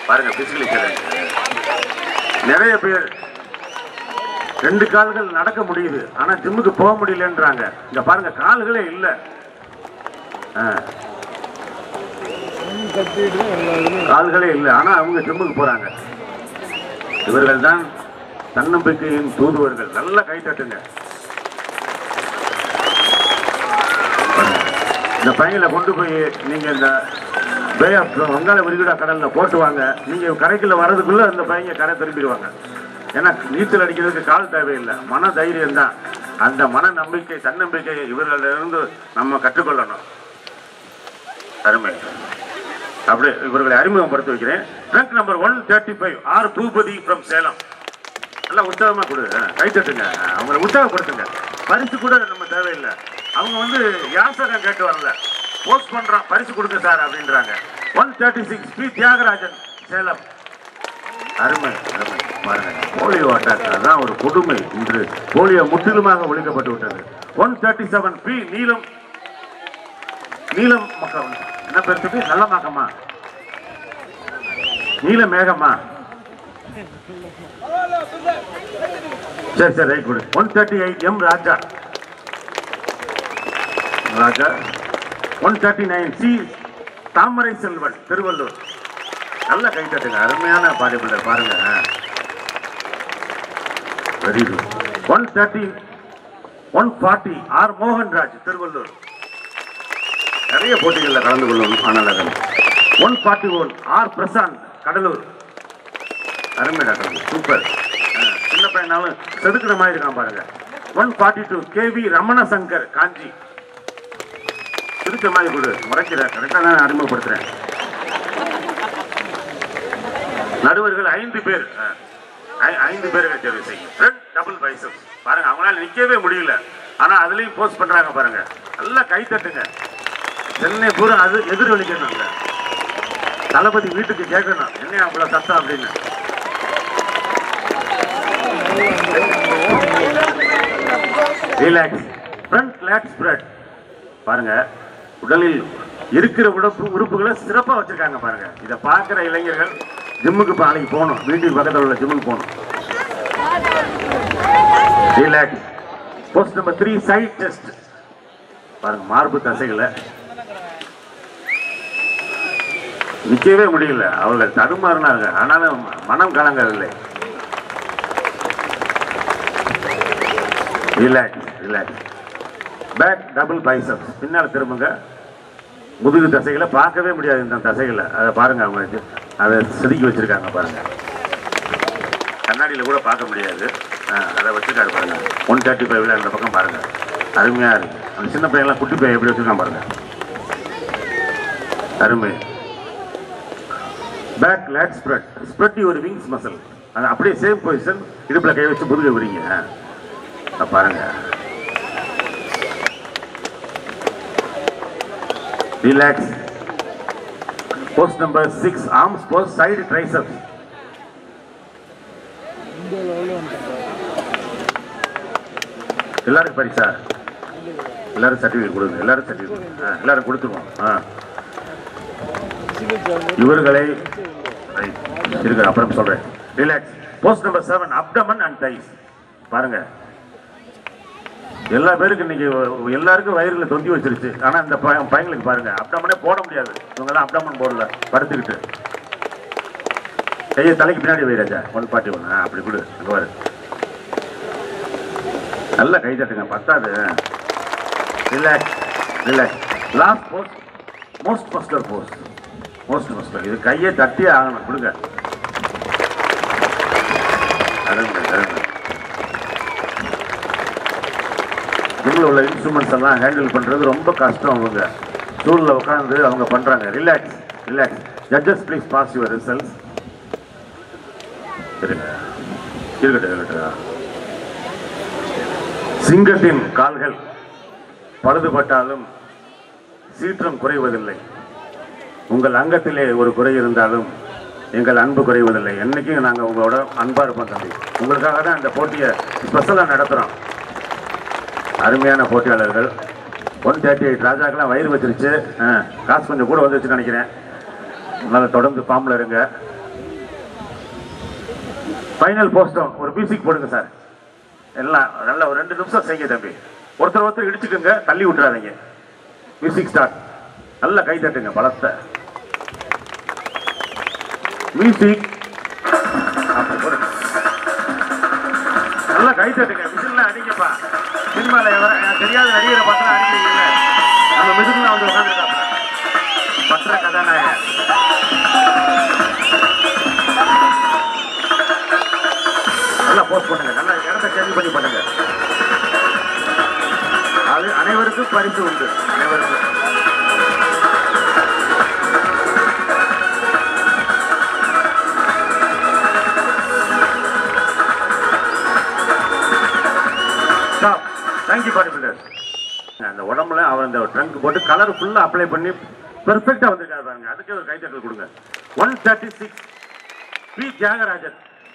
பாருங்க physically challenge நிறைய பேர் ரெண்டு கால்கள் நடக்க முடியுது ஆனா ஜிம்முக்கு போக முடியலன்றாங்க இங்க பாருங்க கால்களே இல்ல ஆ, கத்திட்டு தான் எல்லா இதுலையும் கால்களே இல்ல ஆனா அவங்க ஜிம்முக்கு போறாங்க இவர்கள் தான் தன்னம்பிக்கையின் தூதுவர்கள் நல்ல கை தட்டுங்க இந்த பையனை கொண்டு போய் நீங்க இந்த பே ஆஃப் வங்காள விரிகுடா கடல்ல போட்டு வாங்க நீங்க கரைக்குள்ள வர்றதுக்குள்ள அந்த பையங்க கரை திரும்பிடுவாங்க ஏன்னா நீச்சல் அடிக்கிறதுக்கு கால் தேவையில்லை மன தைரியம் தான் அந்த மன நம்பிக்கை தன்னம்பிக்கை இவர்களிடமிருந்து நம்ம கற்றுக்கொள்ளணும் அருமை அப்படி இவர்களை அறிமுகப்படுத்தி வைக்கிறேன் trunk number one thirty five R Boopathi from Salem நல்லா உற்சாகமா கொடு ஆ, கை தட்டுங்க ஆ, அவங்களை உற்சாகப்படுத்துங்க பரிசு கூட நம்ம தேவையில்லை அவங்க வந்து யாசகம் கேட்டு வரல போஸ்ட் பண்றோம் பரிசு கொடுங்க சார் அப்படின்றாங்க one thirty six P Thiyagarajan Salem அருமை அருமை பாருங்க போலியோ அட்டாக் அதான் ஒரு கொடுமை இன்று போலியோ முற்றிலுமாக ஒழிக்கப்பட்டு விட்டது ஒன் தேர்ட்டி செவன் பி நீலம் நீலம் மக்கம் என்ன பேர் சொல்லி நல்ல மாக்கமா நீல மேகமா சரி சரி ரைட் கொடு one thirty eight M Raja Raja one thirty nine C Thamarai Selvan Thiruvallur நல்ல கை தட்டுங்க அருமையான பாடி பிள்ளை பாருங்க very good one thirty one forty R Mohanraj Thiruvallur நிறைய போட்டிகளில் கலந்து கொள்ளும் மாணவர்கள் one forty one R Prashanth Cuddalore அருமை டாக்டர் சூப்பர் ஆ, சின்ன பையனாலும் செதுக்குற மாதிரி இருக்கான் பாருங்க one forty two KV Ramana Shankar Kanchi Trichy மாதிரி கொடு முறைக்கிற கரெக்டாக தான் அறிமுகப்படுத்துறேன் நடுவர்கள் ஐந்து பேர் ஆ, ஐ- ஐந்து பேர்கள் தேர்வு செய்யும் ஃப்ரண்ட் டபுள் பைசப் பாருங்க அவங்களால நிக்கவே முடியல ஆனா அதுலயும் போஸ்ட் பண்றாங்க பாருங்க நல்லா கை தட்டுங்க சென்னை பூரா அது எதிரொலிக்கணுங்க தளபதி வீட்டுக்கு கேட்கணும் என்ன அவ்வளவு சத்தம் அப்படின்னு ரிலாக்ஸ் ஃப்ரண்ட் லேட் ஸ்ப்ரெட் பாருங்க உடலில் இருக்கிற உடம்பு உறுப்புகளை சிறப்பா வச்சிருக்காங்க பாருங்க இதை பார்க்குற இளைஞர்கள் ஜிம்முக்கு நாளைக்கு போகணும் வீட்டுக்கு பக்கத்தில் உள்ள ஜிம்முக்கு போகணும் relax pose number three side chest பாருங்க மார்பு தசைகளை நிக்கவே முடியல அவர்கள் தடுமாறினாங்க ஆனாலும் மனம் கலங்கவில்லை relax relax back double bicep பின்னால் திரும்புங்க முதுகு தசைகளை பார்க்கவே முடியாது இந்த தசைகளை அதை பாருங்க அவங்க இது- அதை செதுக்கி வச்சிருக்காங்க பாருங்க கண்ணாடியில் கூட பார்க்க முடியாது ஆ, அதை வச்சிருக்காரு பாருங்க ஒன் தேர்ட்டி ஃபைவ்ல அந்த பக்கம் பாருங்க அருமையா இருக்கு அந்த சின்ன பையன்லாம் குட்டி பையன் எப்படி வச்சிருக்கான் பாருங்க அருமை back lat spread spread your wings muscle அது அப்படியே சேம் பொசிஷன் இடுப்புல கை வச்சு முதுகை விரிங்க அத பாருங்க relax pose number six arms pose side triceps இந்த லெவலில் வந்துட்டாங்க எல்லாருக்கும் பரிசா எல்லாரும் சர்டிஃபிகேட் கொடுங்க எல்லாரும் சர்டிஃபிகேட் ஆ எல்லாரும் கொடுத்துருவோம் ஆ இவர்களை Right. இருங்க அப்புறம் சொல்றேன் relax pose number seven abdomen and thighs பாருங்க எல்லா பேருக்கும் இன்னைக்கு ஒ- எல்லாருக்கும் வயிறுல தொந்தி வச்சிருச்சு ஆனா இந்த பைய- பையங்களுக்கு பாருங்க அப்டமனே போட முடியாது இவங்க எல்லாம் அப்டமன் போடல படுத்துக்கிட்டு கையை தலைக்கு பின்னாடி வை ராஜா ஒன் ஃபார்ட்டி ஒன் அப்படி கொடு அங்க பாரு நல்ல கை தட்டுங்க பத்தாது relax relax last pose most muscular pose most muscular இது கையை தட்டியே ஆகணும் கொடுங்க அருங்க அருங்க ஜிம்மில் உள்ள இன்ஸ்ட்ருமெண்ட்ஸ் எல்லாம் ஹேண்டில் பண்ணுறது ரொம்ப கஷ்டம் அவங்க ஸ்டூலில் உட்காந்து அவங்க பண்ணுறாங்க relax relax judges please pass your results இருங்க இருக்கட்டும் இருக்கட்டும் சிங்கத்தின் கால்கள் பழுதுபட்டாலும் சீற்றம் குறைவதில்லை உங்கள் அங்கத்திலே ஒரு குறை இருந்தாலும் எங்கள் அன்பு குறைவதில்லை என்னைக்கும் நாங்கள் உங்களோட அன்பா இருப்போம் தம்பி உங்களுக்காக தான் இந்த போட்டியை ஸ்பெஷலாக நடத்துகிறோம் அருமையான போட்டியாளர்கள் ஒன் தேர்ட்டி எயிட் ராஜாக்கெல்லாம் வயிறு வச்சிருச்சு ஆ, காசு கொஞ்சம் கூட வந்துருச்சுன்னு நினைக்கிறேன் அதனால் தொடர்ந்து ஃபார்மில் இருங்க ஃபைனல் போஸ்டும் ஒரு மியூசிக் போடுங்க சார் எல்லாம் நல்ல ஒரு ரெண்டு நிமிஷம் செய்யுங்க தம்பி ஒருத்தர் ஒருத்தர் இடிச்சுக்கோங்க தள்ளி விட்டுறாதீங்க மியூசிக் ஸ்டார்ட் நல்ல கை தட்டுங்க பலத்தை மியூசிக் அப்படி போடுங்க நல்லா கை தட்டுங்க மிஷின்லாம் அடிங்கப்பா சினிமாவில் எவர எனக்கு தெரியாத நடிகரை பார்த்தா அடிக்கிறீங்கல்ல நம்ம மிஷின்லாம் வந்து உட்காந்துருக்காங்க பற்ற கதாநாயகன் நல்லா போஸ்ட் பண்ணுங்க நல்லா இடத்த சேஞ்ச் பண்ணி பண்ணுங்க அது அனைவருக்கும் பரிசு உண்டு அனைவருக்கும் ஸ்டாப் தேங்க்யூ பாடி பில்டர் அந்த உடம்புல அவர் அந்த ட்ரங்க் போட்டு கலர் ஃபுல்லாக அப்ளை பண்ணி பெர்ஃபெக்டாக வந்திருக்காரு பாருங்க அதுக்கே ஒரு கைத்தட்டல் கொடுங்க one thirty six P Thiyagarajan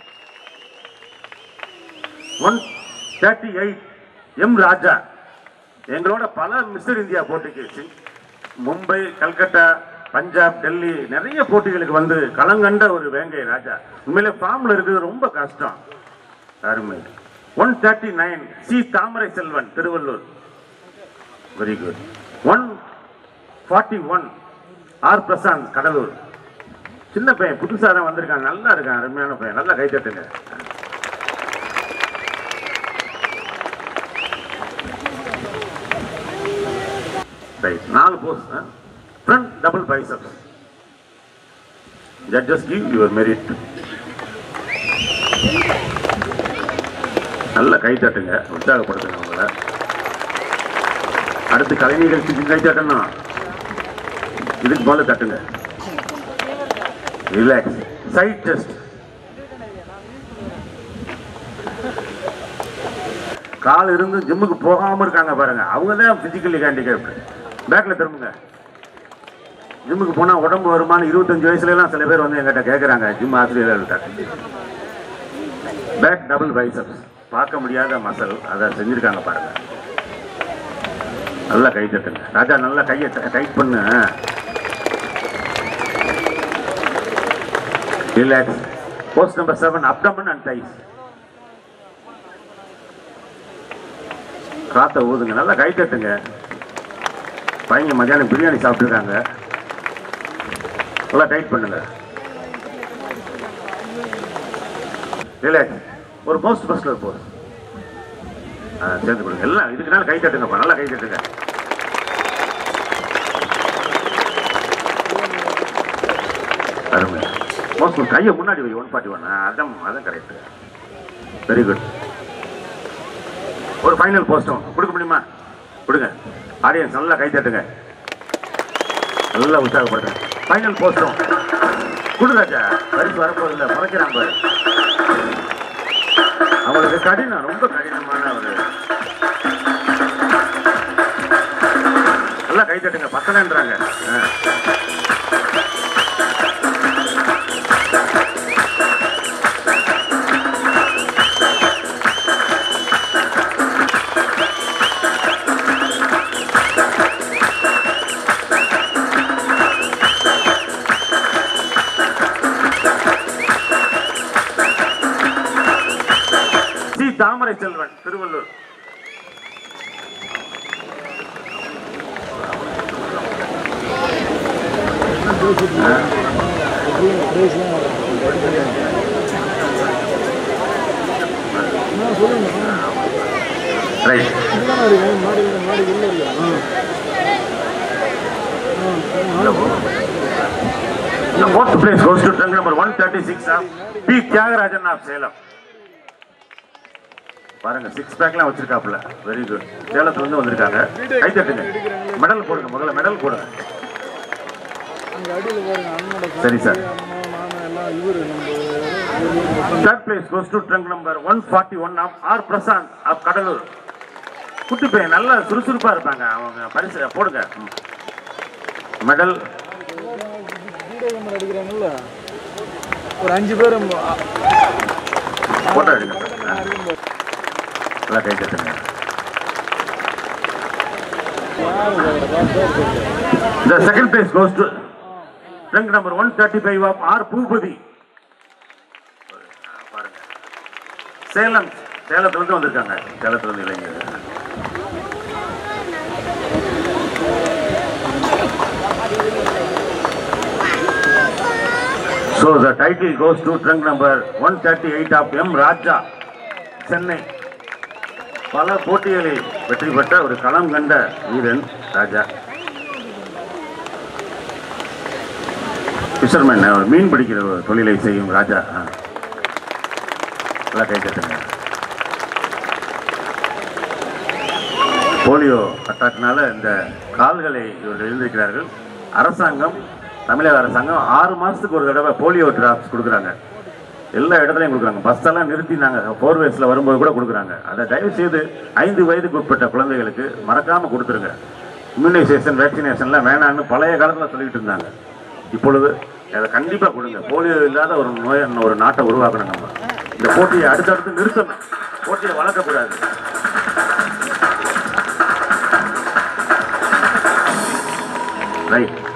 one thirty eight M Raja எங்களோட பல மிஸ்டர் இந்தியா போட்டிக்கு சி- மும்பை கல்கட்டா பஞ்சாப் டெல்லி நிறைய போட்டிகளுக்கு வந்து களங்கண்ட ஒரு வேங்கை ராஜா உண்மையிலே ஃபார்ம்ல இருக்கிறது ரொம்ப கஷ்டம் அருமை one thirty nine C Thamarai Selvan Thiruvallur very good one forty one R Prashanth Cuddalore சின்ன பையன் புதுசாக தான் வந்திருக்கான் நல்லா இருக்கான் அருமையான பையன் நல்லா கை தட்டுங்க ரைட் நாலு pose front double biceps judges give your merit நல்ல கை தட்டுங்க உற்சாகப்படுத்துங்க உங்களை அடுத்து கலை நிகழ்ச்சிக்கு கை தட்டணும் இதுக்கு மேல தட்டுங்க ரிலாக்ஸ் சைட் டெஸ்ட் கால் இருந்து ஜிம்முக்கு போகாம இருக்காங்க பாருங்க அவங்க தான் பிசிக்கலி ஹேண்டிகேப்ட் பேக்ல திரும்புங்க ஜிம்முக்கு போனா உடம்பு வருமானம் இருபத்தஞ்சு வயசுல எல்லாம் சில பேர் வந்து எங்கிட்ட கேட்கறாங்க ஜிம் ஆசிரியர்கள்ட்ட பேக் டபுள் பைசப்ஸ் பார்க்க முடியாத மசல் அதை செஞ்சிருக்காங்க பாருங்க நல்லா கை தட்டுங்க ராஜா நல்லா கையை டைட் பண்ணு relax pose number seven abdomen and thighs ராத்த ஊதுங்க நல்லா கை தட்டுங்க பையங்க மத்தியானம் பிரியாணி சாப்பிட்டுருக்காங்க நல்லா டைட் பண்ணுங்க ரிலாக்ஸ் ஒரு போஸ்ட் பஸ்ல போஸ்ட் சேர்ந்து கொடுங்க எல்லாம் இதுக்குனால கை தட்டுங்கப்பா நல்லா கை தட்டுங்க அருமை மோஸ்ட் கையை முன்னாடி வை ஒன் ஃபார்ட்டி ஒன் அதான் அதான் கரெக்ட் வெரி குட் ஒரு ஃபைனல் போஸ்டும் கொடுக்க முடியுமா கொடுங்க ஆடியன்ஸ் நல்லா கை தட்டுங்க நல்லா உற்சாகப்படுத்துங்க ஃபைனல் போஸ்டும் கொடு ராஜா பரிசு வரப்போது இல்லை முறைக்கிறாங்க பாரு அவங்களுக்கு கடினம் ரொம்ப கடினமான ஒரு நல்லா கை தட்டுங்க பத்தலன்றாங்க ஆ. சி தாமரை செல்வன் திருவள்ளூர் ப்ரைஸ்லாம் நான் சொல்லுங்க ரைட் இதுதானே இருக்கு மாடி மாடி இல்லை இல்லையா The fourth place goes to trunk number 136 of P. Thiyagarajan of Salem பாருங்க சிக்ஸ் பேக்லாம் வச்சிருக்காப்புல வெரி குட் சேலத்துல இருந்து வந்திருக்காங்க கை தட்டுங்க மெடல் போடுங்க முதல்ல மெடல் போடுங்க அங்கே அடியில் பாருங்க அண்ணனோட சரி, சார். அம்மா நானும் எல்லாம் இவரு நம்ம third place goes to trunk number one forty one of R Prashanth of Cuddalore குட்டி பையன் நல்லா சுறுசுறுப்பா இருப்பாங்க அவங்க பரிசு போடுங்க மெடல் வீடியோ கேமரா அடிக்கிறாங்கல்ல ஒரு அஞ்சு பேர் போட்டோ எடுங்க சார் நல்லா கை தட்டுங்க The second place goes to rank number 135 of R. Boopathi பாருங்க சேலம் சேலத்துல இருந்து வந்திருக்காங்க சேலத்துல இருந்து இளைஞர் So the title goes to trunk number 138 of M. ராஜா சென்னை பல போட்டிகளில் வெற்றி பெற்ற ஒரு களம் கண்ட வீரன் ராஜா ஃபிஷர்மேன் அவர் மீன் பிடிக்கிற ஒரு தொழிலை செய்யும் ராஜா ஆ. நல்லா கை தட்டுங்க போலியோ அட்டாக்னால இந்த கால்களை இவர்கள் எழுந்திருக்கிறார்கள் அரசாங்கம் தமிழக அரசாங்கம் ஆறு மாசத்துக்கு ஒரு தடவை போலியோ டிராப்ஸ் கொடுக்குறாங்க எல்லா இடத்துலையும் கொடுக்குறாங்க பஸ் எல்லாம் நிறுத்தி நாங்கள் ஃபோர் வேஸில் வரும்போது கூட கொடுக்குறாங்க அதை தயவு செய்து ஐந்து வயதுக்கு உட்பட்ட குழந்தைகளுக்கு மறக்காம கொடுத்துருங்க இம்யூனைசேஷன் வேக்சினேஷன்லாம் வேணான்னு பழைய காலத்தில் சொல்லிட்டு இருந்தாங்க இப்பொழுது அதை கண்டிப்பாக கொடுங்க போலியோ இல்லாத ஒரு நோய் ஒரு நாட்டை உருவாக்கணும் நம்ம இந்த போட்டியை அடுத்தடுத்து நிறுத்தணும் போட்டியை வளர்க்கக்கூடாது ரைட்